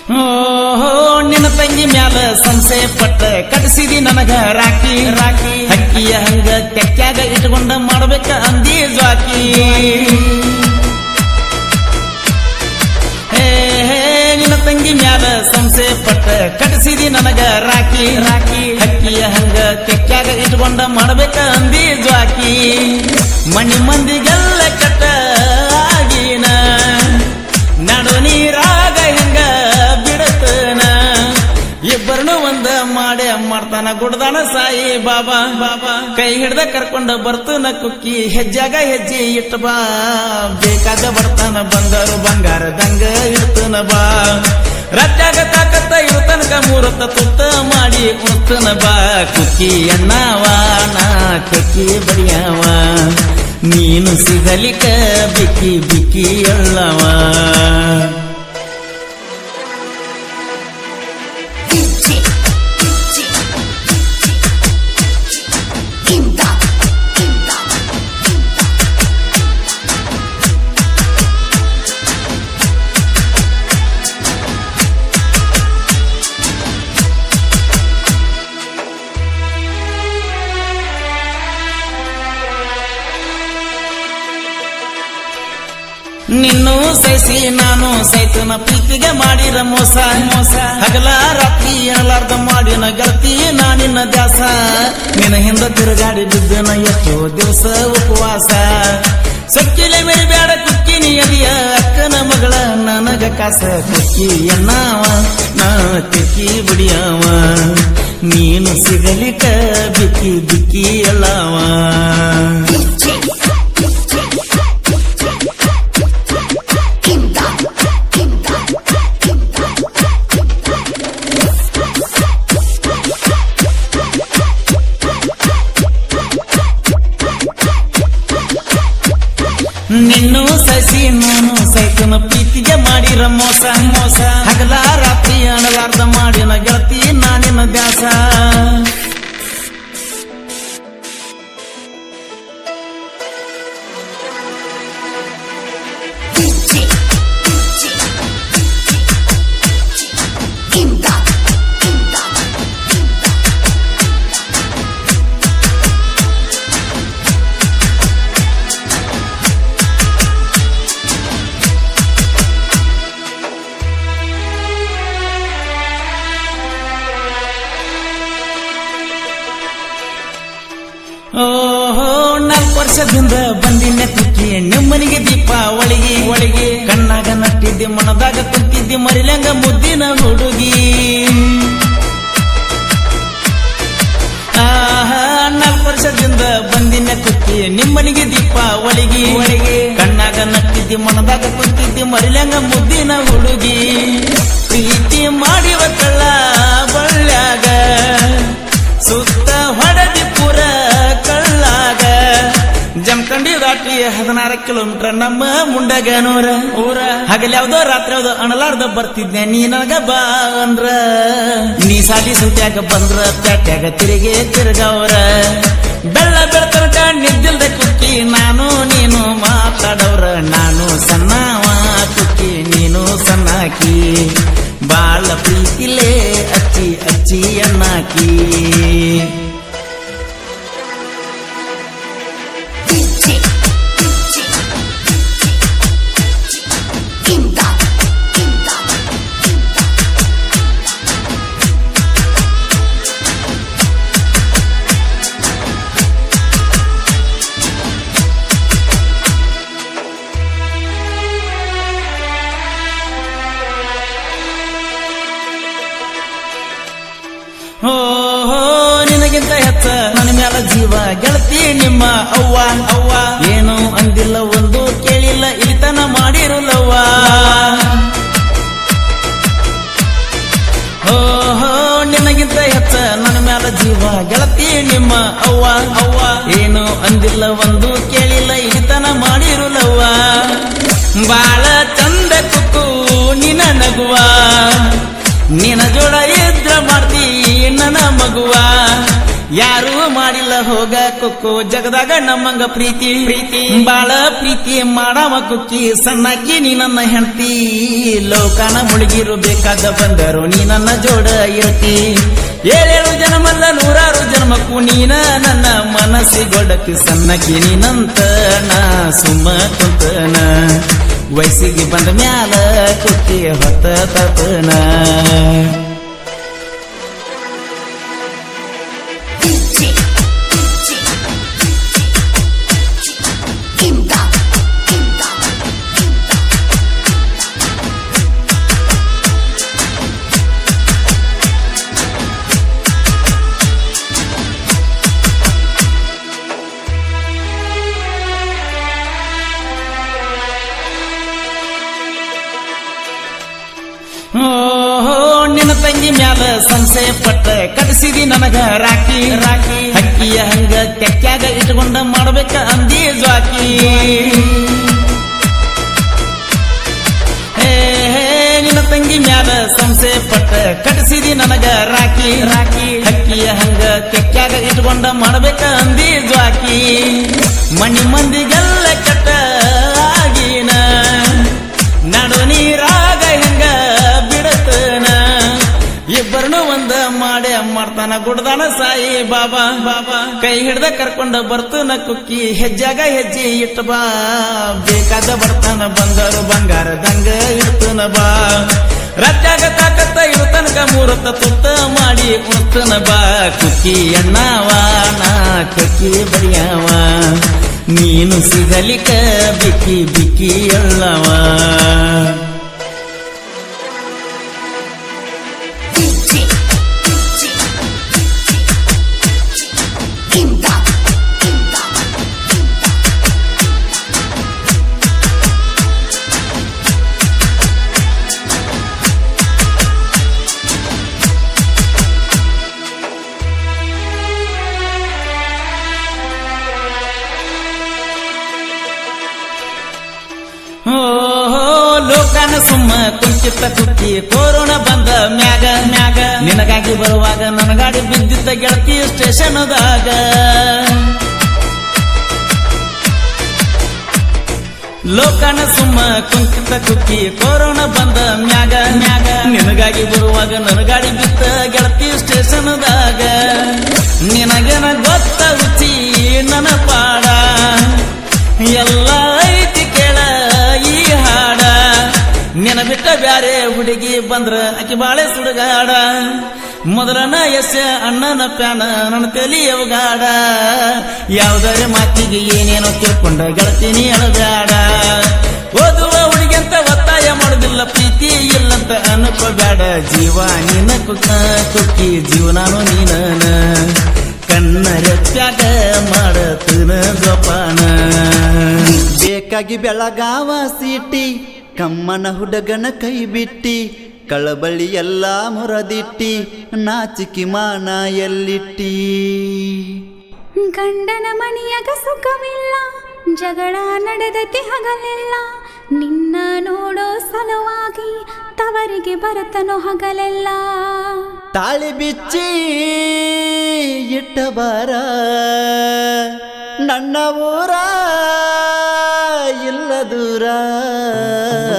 ಓಹೋ ನಿನ್ನ ತಂಗಿ ಮ್ಯಾಲ ಸಂಸೆ ಪಟ್ಟ ಕಟ್ಸಿದಿ ನನಗ ರಾಕಿ ರಾಕಿ ಹಕ್ಕಿಯ ಹಂಗ ತೆಕ್ಕ್ಯಾಗ ಇಟ್ಕೊಂಡ ಮಾಡ್ಬೇಕ ಅಂದಿ ಜ್ವಾಕಿ ಹೇ ಹೇ ನಿನ್ನ ತಂಗಿ ಮ್ಯಾಲ ಸಂಸೆ ಪಟ್ಟ ಕಟ್ಸಿದಿ ನನಗ ರಾಕಿ ರಾಕಿ ಹಕ್ಕಿಯ ಹಂಗ ತೆಕ್ಕ್ಯಾಗ ಇಟ್ಕೊಂಡ ಮಾಡ್ಬೇಕ ಅಂದಿ ಜ್ವಾಕಿ ಮಣ್ಣಿ ಮಂದಿಗೆಲ್ಲ ಕಟ್ಟ ಆಗಿನ ನಡು ನೀರಾಗ ಹಿಂಗ ಬಿಡತನ ಇಬ್ಬರನು ಒಂದ ಮಾಡೇ ಮಾಡ್ತಾನ ಗುಡ್ದಾನ ಸಾಯಿ ಬಾಬಾ ಬಾಬಾ ಕೈ ಹಿಡ್ದ ಕರ್ಕೊಂಡ ಬರ್ತನ ಕುಕ್ಕಿ ಹೆಜ್ಜಾಗ ಹೆಜ್ಜೆ ಇಟ್ಟ ಬಾ ಬೇಕಾದ ಬರ್ತಾನ ಬಂಗಾರು ಬಂಗಾರ ದಂಗ ಇಡ್ತನ ಬಾ ರಟ್ಟಾಗ ತಾಕತ್ತ ಇರ್ತನಕ ಮೂರತ್ತ ತುತ್ತ ಮಾಡಿ ಉಣ್ತನ ಬಾ ಕುಕ್ಕಿ ಎನ್ನವ ನಾ ಕಕ್ಕಿ ಬಡಿಯವ ನೀನು ಸಿಗಲಿಕ ಬಿಕ್ಕಿ ಬಿಕ್ಕಿ ಎಳ್ಳವ DJ, DJ, Imdad, Imdad, ನಿನ್ನೂ ಸೈಸಿ ನಾನು ಸೈತನ ಪ್ರೀತಿಗೆ ಮಾಡಿರ ಮೋಸ ಮೋಸ ಹಗಲ ರಾತ್ರಿ ಎನ್ನಲಾರ್ದ ಮಾಡಿನ ಗೆಳತಿ ನಾನಿನ್ನ ದಾಸ ನಿನ್ನ ಹಿಂದ ತಿರುಗಾಡಿ ಬಿದ್ದನ ಎಷ್ಟೋ ದಿವಸ ಉಪವಾಸ ಸೊಕ್ಕಿಲೆ ಮೇರಿ ಬ್ಯಾಡ ಕುಕ್ಕಿ ನಿಯದಿಯ ಅಕ್ಕನ ಮಗಳ ನನಗ ಕಾಸ ಕುಕ್ಕಿ ಎನ್ನವ ನಾ ತಿಕ್ಕಿ ಬಿಡಿಯವ ನೀನು ಸಿಗಲಿಕ ಬಿಕ್ಕಿ ಬಿಕ್ಕಿ ಎಲ್ಲವ DJ, Imdad, Imdad, ನಿನ್ನೂ ಸಸಿ ನಾನು ಸೈತನ ಪ್ರೀತಿಗೆ ಮಾಡಿರ ಮೋಸ ಮೋಸ ಹಗಲ ರಾತ್ರಿ ಅಣಲಾರ್ದ ಮಾಡಿನ ಗೆಳತಿ ನಾನಿನ ದ್ಯಾಸ DJ, DJ, Imdad, Imdad, ಓಹೋ ನಾಲ್ಕು ವರ್ಷದಿಂದ ಬಂದಿನ ಕುಕ್ಕಿ ನಿಮ್ಮನಿಗೆ ದೀಪಾವಳಿಗೆ ಒಳಗೆ ಕಣ್ಣಾಗ ನಟ್ಟಿದ್ದೆ ಮನದಾಗ ಕುಂತಿದ್ದೆ ಮರಿಲಂಗ ಮುದ್ದಿನ ಹುಡುಗಿ ಆಹಾ ನಾಲ್ಕು ವರ್ಷದಿಂದ ಬಂದಿನ ಕುಕ್ಕಿ ನಿಮ್ಮನಿಗೆ ದೀಪಾವಳಿಗೆ ಒಳಗೆ ಕಣ್ಣಾಗ ನಟ್ಟಿದ್ದೆ ಮನದಾಗ ಕುಂತಿದ್ದೆ ಮರಿಲಂಗ ಮುದ್ದಿನ ಹುಡುಗಿ ಪ್ರೀತಿ ಮಾಡಿವ ಕಳ್ಳ ಬಳ್ಳ್ಯಾಗ ಸುತ್ತ ಹೊಡೆದಿ ಪುರ ಕಳ್ಳಾಗ ಜಮಖಂಡಿ ದಾಟಿ ಹದಿನಾರು ಕಿಲೋಮೀಟರ್ ನಮ್ಮ ಮುಂಡಗ ನೂರ ಊರ ಹಗಲ್ ಯಾವ್ದೋ ರಾತ್ರಿ ಯಾವ್ದೋ ಅಣಲಾರ್ದ ಬರ್ತಿದ್ನೆ ನೀ ನನಗ ಬಾ ಅಂದ್ರ ನೀ ಸಾಲಿ ಸಂತ್ಯಾಗ ಬಂದ್ರ ಪ್ಯಾಟ್ಯಾಗ ತಿರುಗಿ ತಿರುಗವ್ರ ಬೆಳ್ಳ ಬೆಳತನಕ ನಿದ್ದಿಲ್ದ ಕುಕ್ಕಿ ನಾನು ನೀನು ಮಾತಾಡವ್ರ ನಾನು ಸಣ್ಣವ ಕುಕ್ಕಿ ನೀನು ಸಣ್ಣಾಕಿ ಬಾಳ ಪ್ರೀತಿಲೇ ಅಚ್ಚಿ ಅಚ್ಚಿ ಅನ್ನಾಕಿ DJ, DJ, Imdad, Imdad, ಹೋ ಹೋ, ನಿನಗಿಂತ ಹೆಚ್ಚ ನನ್ನ ಮ್ಯಾಲ ಜೀವ ಗೆಳತಿ ನಿಮ್ಮ ಅವ್ವ ಅವ್ವ ಏನು ಅಂದಿಲ್ಲ ಒಂದು ಕೇಳಿಲ್ಲ ಇಳಿತನ ಮಾಡಿರುಲ್ಲವ್ವ ಹೋ ಹೋ ನಿನಗಿಂತ ಹೆಚ್ಚ ನನ್ನ ಮ್ಯಾಲ ಜೀವ ಗೆಳತಿ ನಿಮ್ಮ ಅವ್ವ ಅವ್ವ ಏನು ಅಂದಿಲ್ಲ ಒಂದು ಕೇಳಿಲ್ಲ ಇಳಿತನ ಮಾಡಿರುಲ್ಲವ್ವ ಬಾಳ ಚಂದ ಕುಕ್ಕು ನಿನ ನಗುವ ನಿನ ಜೋಡ ಇದ್ರ ಮಾಡ್ತಿ ನನ್ನ ಮಗುವ ಯಾರು ಮಾಡಿಲ್ಲ ಹೋಗ ಕುಕ್ಕು ಜಗದಾಗ ನಮ್ಮಂಗ ಪ್ರೀತಿ ಪ್ರೀತಿ ಬಾಳ ಪ್ರೀತಿ ಮಾಡವ ಕುಕ್ಕಿ ಸಣ್ಣಕ್ಕಿ ನೀ ನನ್ನ ಹೆಂಡತಿ ಲೋಕನ ಮುಳುಗಿರು ಬೇಕಾದ ಬಂದರು ನೀ ನನ್ನ ಜೋಡ ಇರತಿ ಏಳೇಳು ಜನ್ಮಲ್ಲ ನೂರಾರು ಜನ್ಮಕ್ಕೂ ನೀನ ನನ್ನ ಮನಸ್ಸಿಗೊಡತಿ ಸಣ್ಣಕ್ಕಿ ನೀನಂತ ನಾ ಸುಮ್ಮ ಕುಂತನ ವಯಸ್ಸಿಗೆ ಬಂದ ಮ್ಯಾಲ ಕುಕ್ಕಿ ಹೊತ್ತ ತಪನ DJ, DJ, Imdad, Imdad, ಓಹೋ ನಿನ್ನ ತಂಗಿ ಮ್ಯಾಲ ಸಂಶಯ ಪಟ್ಟ ಕಡಿಸಿದಿ ನನಗ ರಾಕಿ ರಾಕಿ ಹಕ್ಕಿಯ ಹಂಗ ತೆಕ್ಕ್ಯಾಗ ಇಟ್ಕೊಂಡ ಮಾಡ್ಬೇಕ ಅಂದಿ ಜ್ವಾಕಿ ಹೇ, ಹೇ, ನಿನ್ನ ತಂಗಿ ಮ್ಯಾಲ ಸಂಶಯ ಪಟ್ಟ ಕಡಿಸಿದಿ ನನಗ ರಾಕಿ ರಾಕಿ ಹಕ್ಕಿಯ ಹಂಗ ತೆಕ್ಕ್ಯಾಗ ಇಟ್ಕೊಂಡ ಮಾಡ್ಬೇಕ ಅಂದಿ ಜ್ವಾಕಿ ಮಣಿ ಮಂದಿಗೆಲ್ಲ ಕೆಟ್ಟ ಆಗಿನ ನಡು ನೀರಾಗ ಹೆಂಗ ಬಿಡತನ ಇಬ್ಬರನು ಒಂದ ಮಾಡೇ ಮಾಡ್ತಾನ ಗುಡ್ದಾನ ಸಾಯಿ ಬಾಬಾ ಬಾಬಾ ಕೈ ಹಿಡ್ದ ಕರ್ಕೊಂಡ ಬರ್ತನ ಕುಕ್ಕಿ ಹೆಜ್ಜಾಗ ಹೆಜ್ಜೆ ಇಟ್ಟ ಬಾ ಬೇಕಾದ ಬರ್ತಾನ ಬಂದರು ಬಂಗಾರದಂಗ ಇರ್ತನ ಬಾ ರಟ್ಟಾಗ ತಾಕತ್ತ ಇರು ತನಕ ಮೂರತ್ತ ತುತ್ತ ಮಾಡಿ ಉಣ್ತನ ಬಾ ಕುಕ್ಕಿ ಎಣ್ಣವ ನಾ ಕಕ್ಕಿ ಬಡಿಯವ ನೀನು ಸಿಗಲಿಕ ಬಿಕ್ಕಿ ಬಿಕ್ಕಿ ಎಲ್ಲವ DJ, DJ, Imdad, Imdad, ಓಹೋ ಲೋಕನ ಸುಮ್ಮ ಕುಂಚಿತ್ತ ಕುಕ್ಕಿ ಕೊರೋನಾ ಬಂದ ಮ್ಯಾಗ ಮ್ಯಾಗ ನಿನಗಾಗಿ ಬರುವಾಗ ನನ್ನ ಗಾಡಿ ಬಿದ್ದಿದ್ದ ಗೆಳತಿ ಸ್ಟೇಷನ್ದಾಗ ಲೋಕನ ಸುಮ್ಮ ಕುಂಚಿತ್ತ ಕುಕ್ಕಿ ಕೊರೋನಾ ಬಂದ ಮ್ಯಾಗ ಮ್ಯಾಗ ನಿನಗಾಗಿ ಬರುವಾಗ ನನ್ನ ಗಾಡಿ ಬಿದ್ದ ಗೆಳತಿ ಸ್ಟೇಷನ್ದಾಗ ನಿನಗೇನ ಗೊತ್ತ ರುಚಿ ನನ್ನ ಪಾಡ ಎಲ್ಲ ಐತಿ ಕೇಳ ಈ ಹಾಡ ನಿನ ಬಿಟ್ಟ ಬ್ಯಾರೆ ಹುಡುಗಿ ಬಂದ್ರ ಆಕಿ ಬಾಳೆ ಸುಡುಗಾಡ ಮೊದಲನ ಯಶ ಅಣ್ಣನ ಪ್ಯಾನ ನನ್ನ ತಲಿ ಅವಗಾಡ ಯಾವ್ದಾರ ಮಾತಿಗೆ ಏನೇನೋ ತಿಳ್ಕೊಂಡ ಗೆಳತೀನಿ ಅಳಬ್ಯಾಡ ಓದುವ ಹುಡುಗಿಂತ ಒತ್ತಾಯ ಮಾಡುದಿಲ್ಲ ಪ್ರೀತಿ ಇಲ್ಲಂತ ಅನ್ಕೋಬ್ಯಾಡ ಜೀವ ನಿನ ಕುಕ್ಕ ಕುಕ್ಕಿ ಜೀವನಾನು ನೀನ ಕಣ್ಣರೆತ್ಯಾಗ ಮಾಡತನ ಜೋಪಾನ ಬೇಕಾಗಿ ಬೆಳಗಾವ ಸೀಟಿ ಕಮ್ಮನ ಹುಡುಗನ ಕೈ ಬಿಟ್ಟಿ ಕಳಬಳಿ ಎಲ್ಲ ಮುರದಿಟ್ಟಿ ನಾಚಿಕಿ ಮಾನ ಎಲ್ಲಿಟ್ಟಿ ಗಂಡನ ಮನೆಯಾಗ ಸುಖವಿಲ್ಲ ಜಗಳ ನಡೆದತಿ ಹಗಲೆಲ್ಲ ನಿನ್ನ ನೋಡೋ ಸಲುವಾಗಿ ತವರಿಗೆ ಬರತನೋ ಹಗಲೆಲ್ಲ ತಾಳಿ ಬಿಚ್ಚಿ ಇಟ್ಟ ಬಾರ ನನ್ನ ಊರ ಇಲ್ಲ ದೂರ